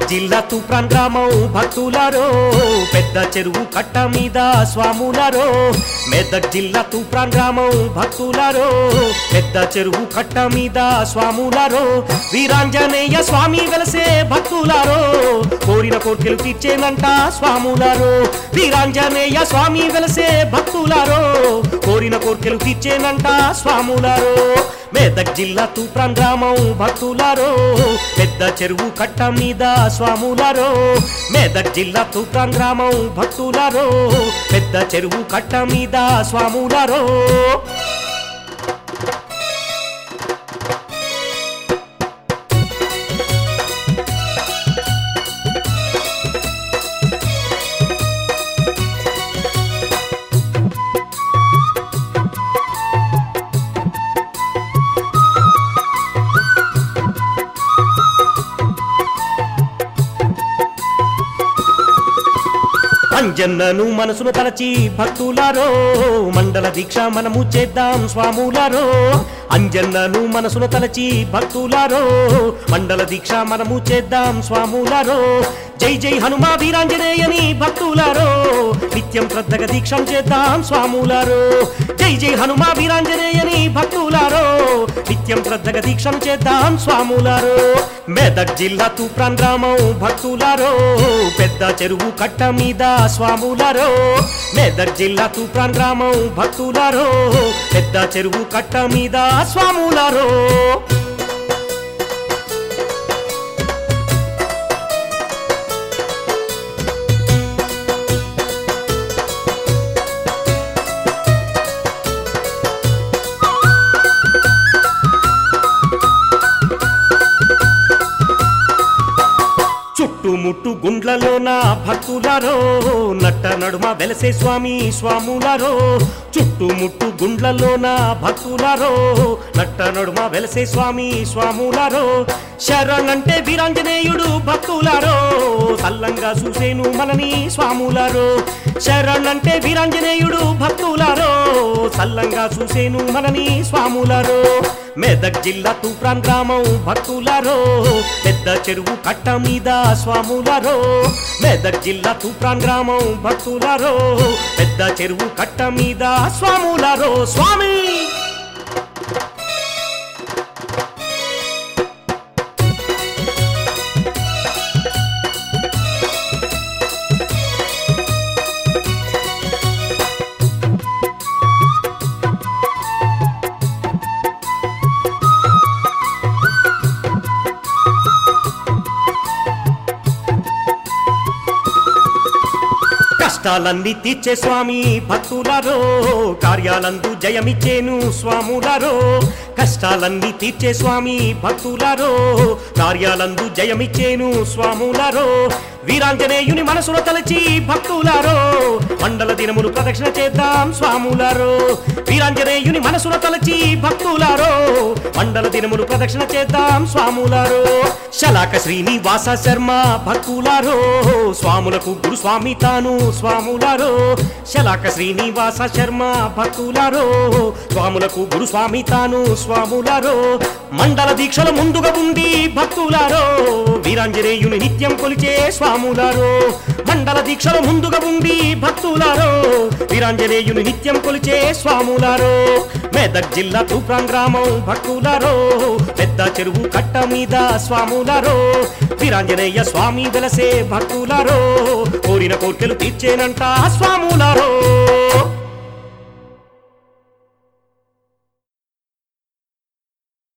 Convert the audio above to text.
జిల్లా తూప్రాన్ గ్రామం భక్తులారో పెద్ద చెరువు కట్ట మీద స్వాములారో మెదక్ జిల్లా తూప్రాన్ గ్రామం భక్తులారో పెద్ద చెరువు కట్ట మీద స్వాములారో వీరాంజనేయ స్వామి వెలసే భక్తులారో కోరిన కోర్కెలు తీర్చేనంట స్వాములారో వీరాంజనేయ స్వామి వెలసే భక్తులారో కోరిన కోర్కెలు తీర్చేనంట స్వాములారో మెదక్ జిల్లా తూప్రాన్ గ్రామం భక్తులారో పెద్ద చెరువు కట్ట మీద స్వాములారో మెదక్ జిల్లా తూప్రాన్ గ్రామం భక్తులారో పెద్ద చెరువు కట్ట మీద స్వాములారో అంజన్నను మనసును తలచి భక్తులారో మండల దీక్ష మనము చేద్దాం స్వాములారో అంజన్నను మనసును తలచి భక్తులారో మండల దీక్ష మనము చేద్దాం స్వాములారో జై జై హనుమా వీరాంజనేయని భక్తులారో నిత్యం శ్రద్ధగా దీక్షం చేద్దాం స్వాములారో జై జై హనుమా వీరాంజనేయని భక్తులారో నిత్యం శ్రద్ధగా దీక్షం చేద్దాం స్వాములారో మెదక్ జిల్లా తూప్రాన్ గ్రామం భక్తులారో పెద్ద చెరువు కట్ట మీద స్వాములారో మెదక్ జిల్లా తూప్రాన్ గ్రామం భక్తులారో పెద్ద చెరువు కట్ట మీద స్వాములారో చుట్టుముట్టు గుండ్లలోన భక్తులారో నట్ట నడుమ వెలసే స్వామి స్వాములారో చుట్టుముట్టు గుండ్లలోన భక్తులారో నట్ట నడుమ వెలసే స్వామి స్వాములారో శరణంటే వీరాంజనేయుడు భక్తులారో సల్లంగా చూసేను మనని స్వాములారో శరణంటే వీరాంజనేయుడు భక్తులారో సల్లంగా చూసేను మనని స్వాములారో మెదక్ జిల్లా తూప్రాన్ గ్రామం భక్తులారో పెద్ద చెరువు కట్ట మీద స్వాములారో మెదక్ జిల్లా తూప్రాన్ గ్రామం భక్తులారో పెద్ద చెరువు కట్ట మీద స్వాములారో స్వామి కష్టాలన్నీ తీర్చే స్వామి భక్తులారో కార్యాలందు జయమిచ్చేను స్వాములారో కష్టాలన్నీ తీర్చే స్వామి భక్తులారో కార్యాలందు జయమిచ్చేను స్వాములారో వీరాంజనేయుని మనసులో తలచి భక్తులారో మండల దినములు ప్రదక్షిణ చేద్దాం స్వాములారో వీరాంజనేయుని మనసులో తలచి భక్తులారో మండల దినములు ప్రదక్షిణ చేద్దాం స్వాములారో శలాక శ్రీనివాస శర్మ భక్తులారో స్వాములకు గురు స్వామి తాను స్వాములారో శలాక శ్రీనివాస శర్మ భక్తులారో స్వాములకు గురు స్వామి తాను స్వాములారో మండల దీక్షలు ముందుగా ఉండి భక్తులారో వీరాంజనేయుని నిత్యం కొలిచే స్వాములారో మండల దీక్షలు ముందుగా ఉండి భక్తులారో వీరాంజనేయుని నిత్యం కొలిచే స్వాములారో మెదక్ జిల్లా తూప్రాన్ గ్రామం భక్తులారో పెద్ద చెరువు కట్ట మీద స్వాములారో వీరాంజనేయ స్వామి వెలసే భక్తులారో కోరిన కోర్కెలు తీర్చేనంట స్వాములారో